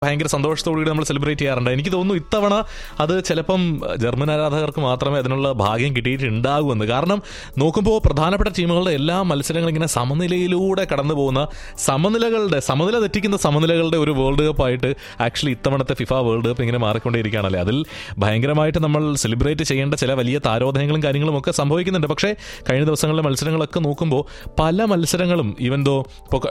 ഭയങ്കര സന്തോഷത്തോടുകൂടി നമ്മൾ സെലിബ്രേറ്റ് ചെയ്യാറുണ്ട് എനിക്ക് തോന്നുന്നു ഇത്തവണ അത് ചിലപ്പം ജർമ്മൻ ആരാധകർക്ക് മാത്രമേ അതിനുള്ള ഭാഗ്യം കിട്ടിയിട്ടുണ്ടാകുമെന്ന് കാരണം നോക്കുമ്പോൾ പ്രധാനപ്പെട്ട ടീമുകളുടെ എല്ലാ മത്സരങ്ങളും ഇങ്ങനെ സമനിലയിലൂടെ കടന്നു പോകുന്ന സമനിലകളുടെ സമനില തെറ്റിക്കുന്ന സമനിലകളുടെ ഒരു വേൾഡ് കപ്പ് ആയിട്ട് ആക്ച്വലി ഇത്തവണത്തെ ഫിഫ വേൾഡ് കപ്പ് ഇങ്ങനെ മാറിക്കൊണ്ടേയിരിക്കുകയാണല്ലേ അതിൽ ഭയങ്കരമായിട്ട് നമ്മൾ സെലിബ്രേറ്റ് ചെയ്യേണ്ട ചില വലിയ താരോദയങ്ങളും കാര്യങ്ങളും ഒക്കെ സംഭവിക്കുന്നുണ്ട് പക്ഷേ കഴിഞ്ഞ ദിവസങ്ങളിലെ മത്സരങ്ങളൊക്കെ നോക്കുമ്പോൾ പല മത്സരങ്ങളും ഈവൻ ദോ ഇപ്പോൾ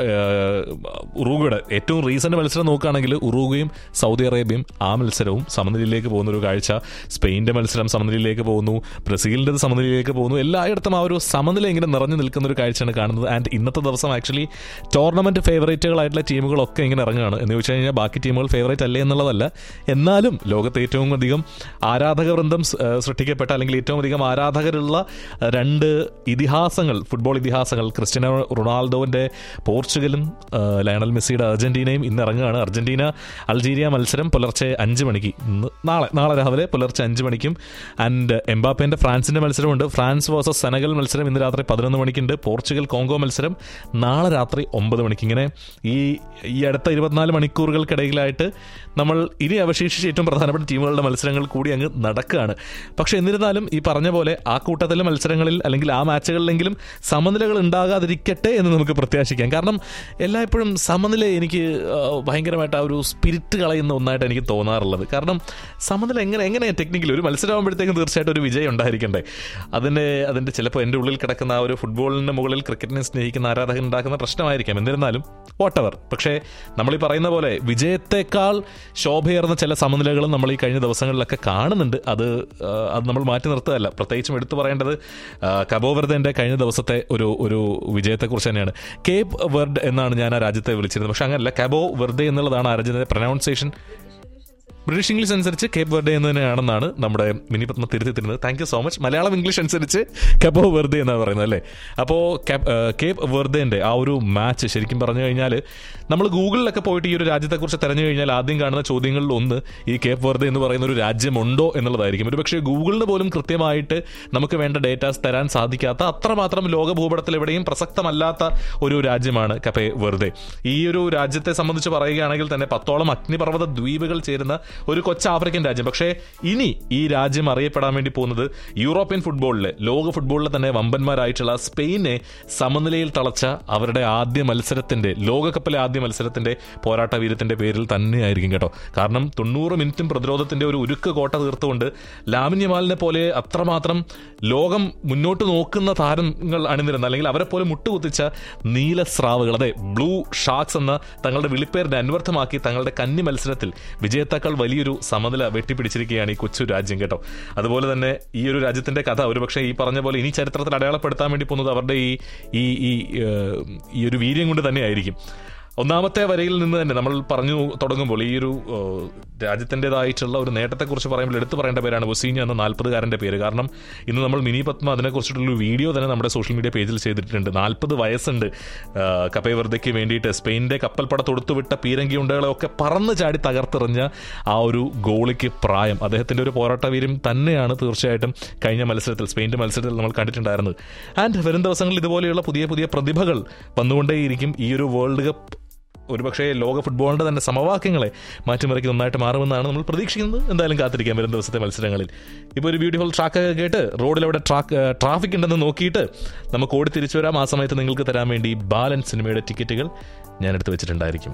ഉറുഗയുടെ ഏറ്റവും റീസെന്റ് മത്സരം നോക്കുകയാണെങ്കിൽ ഉറുഗയും സൗദി അറേബ്യയും ആ മത്സരവും സമനിലയിലേക്ക് പോകുന്ന ഒരു കാഴ്ച സ്പെയിൻ്റെ മത്സരം സമനിലയിലേക്ക് പോകുന്നു ബ്രസീലിൻ്റെ സമനിലയിലേക്ക് പോകുന്നു എല്ലായിടത്തും ആ ഒരു സമനില ഇങ്ങനെ നിറഞ്ഞു നിൽക്കുന്ന ഒരു കാഴ്ചയാണ് കാണുന്നത് ആൻഡ് ഇന്നത്തെ ദിവസം ആക്ച്വലി ടോർണമെന്റ് ഫേവറേറ്റുകളായിട്ടുള്ള ടീമുകളൊക്കെ ഇങ്ങനെ ഇറങ്ങുകയാണ് എന്ന് വെച്ച് കഴിഞ്ഞാൽ ബാക്കി ടീമുകൾ ഫേവറേറ്റ് അല്ലേ എന്നുള്ളതല്ല എന്നാലും ലോകത്ത് ഏറ്റവും അധികം ആരാധക വൃന്ദം സ്- ഏഹ് സൃഷ്ടിക്കപ്പെട്ട അല്ലെങ്കിൽ ഏറ്റവും അധികം ആരാധകരുള്ള രണ്ട് ഇതിഹാസങ്ങൾ ഫുട്ബോൾ ഇതിഹാസങ്ങൾ ക്രിസ്ത്യനോ റൊണാൾഡോന്റെ പോർച്ചുഗലും ഏഹ് ലയണൽ മെസ്സിയുടെ അർജന്റീനയും ഇന്ന് ഇറങ്ങുകയാണ് അർജന്റീന അൾജീരിയ മത്സരം പുലർച്ചെ അഞ്ച് മണിക്ക് ഇന്ന് നാളെ നാളെ രാവിലെ പുലർച്ചെ അഞ്ച് മണിക്കും ആൻഡ് എംബാപ്പേന്റെ ഫ്രാൻസിന്റെ മത്സരമുണ്ട് ഫ്രാൻസ് വേഴ്സസ് സെനഗൽ മത്സരം ഇന്ന് രാത്രി പതിനൊന്ന് മണിക്കുണ്ട് പോർച്ചുഗൽ കോങ്കോ മത്സരം നാളെ രാത്രി ഒമ്പത് മണിക്ക് ഇങ്ങനെ ഈ ഈ അടുത്ത ഇരുപത്തിനാല് മണിക്കൂറുകൾക്കിടയിലായിട്ട് നമ്മൾ ഇനി അവശേഷിച്ച് ഏറ്റവും പ്രധാനപ്പെട്ട ടീമുകളുടെ മത്സരങ്ങൾ കൂടി അങ്ങ് നടക്കുകയാണ് പക്ഷെ എന്നിരുന്നാലും ഈ പറഞ്ഞ പോലെ ആ കൂട്ടത്തിലെ മത്സരങ്ങളിൽ അല്ലെങ്കിൽ ആ മാച്ചുകളിലെങ്കിലും സമനിലകൾ ഉണ്ടാകാതിരിക്കട്ടെ എന്ന് നമുക്ക് പ്രത്യാശിക്കാം കാരണം എല്ലായ്പ്പോഴും സമനില എനിക്ക് ആ, ഭയങ്കരമായിട്ട് ആ ഒരു സ്പിരിറ്റ് കളയുന്ന ഒന്നായിട്ട് എനിക്ക് തോന്നാറുള്ളത് കാരണം സമനില എങ്ങനെ എങ്ങനെ ടെക്നിക്കലി ഒരു മത്സരമാകുമ്പോഴത്തേക്കും തീർച്ചയായിട്ടും ഒരു വിജയം ഉണ്ടായിരിക്കണ്ടേ അതിൻ്റെ അതിൻ്റെ ചിലപ്പോൾ എൻ്റെ ഉള്ളിൽ കിടക്കുന്ന ആ ഒരു ഫുട്ബോളിൻ്റെ മുകളിൽ ക്രിക്കറ്റിനെ സ്നേഹിക്കുന്ന ആരാധകൻ ഉണ്ടാക്കുന്ന പ്രശ്നമായിരിക്കാം എന്നിരുന്നാലും വോട്ടവർ പക്ഷേ നമ്മൾ ഈ പറയുന്ന പോലെ വിജയത്തെക്കാൾ ശോഭയേറുന്ന ചില സമനിലകളും നമ്മൾ ഈ കഴിഞ്ഞ ദിവസങ്ങളിലൊക്കെ കാണുന്നുണ്ട് അത് ആ, അത് നമ്മൾ മാറ്റി നിർത്തുകയല്ല പ്രത്യേകിച്ചും എടുത്തു പറയേണ്ടത് കബോവർദ്ധൻ്റെ കഴിഞ്ഞ ദിവസത്തെ ഒരു ഒരു വിജയത്തെക്കുറിച്ച് തന്നെയാണ് കേപ്പ് വെർഡ് എന്നാണ് ഞാൻ ആ രാജ്യത്തെ വിളിച്ചിരുന്നത് പക്ഷെ അങ്ങനല്ല കബോ വെർദെ എന്നുള്ളതാണ് ആ രാജ്യത്തിന്റെ പ്രൊനൗൺസിയേഷൻ ബ്രിട്ടീഷ് ഇംഗ്ലീഷ് അനുസരിച്ച് കേപ്പ് വെർഡേ എന്ന് തന്നെയാണെന്നാണ് നമ്മുടെ മിനി പത്മ തിരുത്തി തരുന്നത് thank you so much Malayalam English അനുസരിച്ച് കെപ്പോ വെർദേ എന്നാണ് പറയുന്നത് അല്ലേ അപ്പോൾ കേപ്പ് വെർദേൻ്റെ ആ ഒരു മാച്ച് ശരിക്കും പറഞ്ഞു കഴിഞ്ഞാൽ നമ്മൾ ഗൂഗിളിലൊക്കെ പോയിട്ട് ഈ ഒരു രാജ്യത്തെക്കുറിച്ച് തിരഞ്ഞു കഴിഞ്ഞാൽ ആദ്യം കാണുന്ന ചോദ്യങ്ങളിൽ ഒന്ന് ഈ കേപ്പ് വെർദേ എന്ന് പറയുന്ന ഒരു രാജ്യമുണ്ടോ എന്നുള്ളതായിരിക്കും ഒരു പക്ഷേ ഗൂഗിളിന് പോലും കൃത്യമായിട്ട് നമുക്ക് വേണ്ട ഡേറ്റാസ് തരാൻ സാധിക്കാത്ത അത്രമാത്രം ലോക ഭൂപടത്തിൽ എവിടെയും പ്രസക്തമല്ലാത്ത ഒരു രാജ്യമാണ് കപ്പേ വെർദേ ഈ ഒരു രാജ്യത്തെ സംബന്ധിച്ച് പറയുകയാണെങ്കിൽ തന്നെ പത്തോളം അഗ്നിപർവ്വത ദ്വീപുകൾ ചേരുന്ന ഒരു കൊച്ചു ആഫ്രിക്കൻ രാജ്യം പക്ഷേ ഇനി ഈ രാജ്യം അറിയപ്പെടാൻ വേണ്ടി പോകുന്നത് യൂറോപ്യൻ ഫുട്ബോളിലെ ലോക ഫുട്ബോളിലെ തന്നെ വമ്പന്മാരായിട്ടുള്ള സ്പെയിനെ സമനിലയിൽ തളച്ച അവരുടെ ആദ്യ മത്സരത്തിന്റെ ലോകകപ്പിലെ ആദ്യ മത്സരത്തിന്റെ പോരാട്ട വീരത്തിന്റെ പേരിൽ തന്നെയായിരിക്കും കേട്ടോ കാരണം തൊണ്ണൂറ് മിനിറ്റും പ്രതിരോധത്തിന്റെ ഒരു ഉരുക്ക് കോട്ട തീർത്തുകൊണ്ട് ലാമിന്യമാലിനെ പോലെ അത്രമാത്രം ലോകം മുന്നോട്ട് നോക്കുന്ന താരങ്ങൾ അണിനിരുന്ന അല്ലെങ്കിൽ അവരെ പോലെ മുട്ടുകുത്തിച്ച നീലസ്രാവുകൾ അതെ ബ്ലൂ ഷാക്സ് എന്ന തങ്ങളുടെ വിളിപ്പേരിനെ അന്വർത്ഥമാക്കി തങ്ങളുടെ കന്നി മത്സരത്തിൽ വിജയത്തേക്കാൾ വലിയൊരു സമനില വെട്ടിപ്പിടിച്ചിരിക്കുകയാണ് ഈ കൊച്ചു രാജ്യം കേട്ടോ അതുപോലെ തന്നെ ഈ ഒരു രാജ്യത്തിന്റെ കഥ ഒരുപക്ഷെ ഈ പറഞ്ഞ പോലെ ഇനി ചരിത്രത്തിൽ അടയാളപ്പെടുത്താൻ വേണ്ടി പോകുന്നത് അവരുടെ ഈ ഈ ഈ ഏഹ്, ഈ ഒരു വീര്യം കൊണ്ട് തന്നെയായിരിക്കും ഒന്നാമത്തെ വരയിൽ നിന്ന് തന്നെ നമ്മൾ പറഞ്ഞു തുടങ്ങുമ്പോൾ ഈ ഒരു ഏഹ്, രാജ്യത്തിൻ്റെതായിട്ടുള്ള ഒരു നേട്ടത്തെക്കുറിച്ച് പറയുമ്പോൾ എടുത്തു പറയേണ്ട പേരാണ് വസീഞ്ഞ എന്ന നാൽപ്പതുകാരൻ്റെ പേര് കാരണം ഇന്ന് നമ്മൾ മിനി പത്മ അതിനെക്കുറിച്ചിട്ടുള്ള ഒരു വീഡിയോ തന്നെ നമ്മുടെ സോഷ്യൽ മീഡിയ പേജിൽ ചെയ്തിട്ടുണ്ട് നാൽപ്പത് വയസ്സുണ്ട് ഏഹ്, കപ്പേ വെർദയ്ക്ക് വേണ്ടിയിട്ട് സ്പെയിനിൻ്റെ കപ്പൽപ്പട തൊടുത്തുവിട്ട പീരങ്കി ഉണ്ടകളെ ഒക്കെ പറന്ന് ചാടി തകർത്തെറിഞ്ഞ ആ ഒരു ഗോളിക്ക് പ്രായം അദ്ദേഹത്തിൻ്റെ ഒരു പോരാട്ട വീര്യം തന്നെയാണ് തീർച്ചയായിട്ടും കഴിഞ്ഞ മത്സരത്തിൽ സ്പെയിൻ്റെ മത്സരത്തിൽ നമ്മൾ കണ്ടിട്ടുണ്ടായിരുന്നത് ആൻഡ് വരും ദിവസങ്ങളിൽ ഇതുപോലെയുള്ള പുതിയ പുതിയ പ്രതിഭകൾ വന്നുകൊണ്ടേയിരിക്കും ഈ ഒരു വേൾഡ് കപ്പ് ഒരുപക്ഷേ ലോക ഫുട്ബോളിന്റെ തന്നെ സമവാക്യങ്ങളെ മാറ്റിമറിക്ക് നന്നായിട്ട് മാറുമെന്നാണ് നമ്മൾ പ്രതീക്ഷിക്കുന്നത് എന്തായാലും കാത്തിരിക്കാം വരും ദിവസത്തെ മത്സരങ്ങളിൽ ഇപ്പോൾ ഒരു ബ്യൂട്ടിഫുൾ ട്രാക്ക് കേട്ട് റോഡിൽ അവിടെ ട്രാക്ക് ട്രാഫിക് ഉണ്ടെന്ന് നോക്കിയിട്ട് നമുക്ക് ഓടി തിരിച്ചു വരാം ആ സമയത്ത് നിങ്ങൾക്ക് തരാൻ വേണ്ടി ബാലൻ സിനിമയുടെ ടിക്കറ്റുകൾ ഞാൻ എടുത്തു വെച്ചിട്ടുണ്ടായിരിക്കും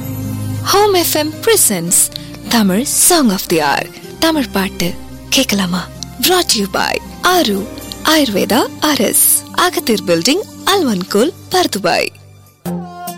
home FM presents Tamil song of the hour Tamil பாட்டு கேட்கலாமா brought யூ பாய் ஆரு ஆயுர்வேதா ஆர்எஸ் அகத்தீர் பில்டிங் அல்வன்கோல் பர்துபாய்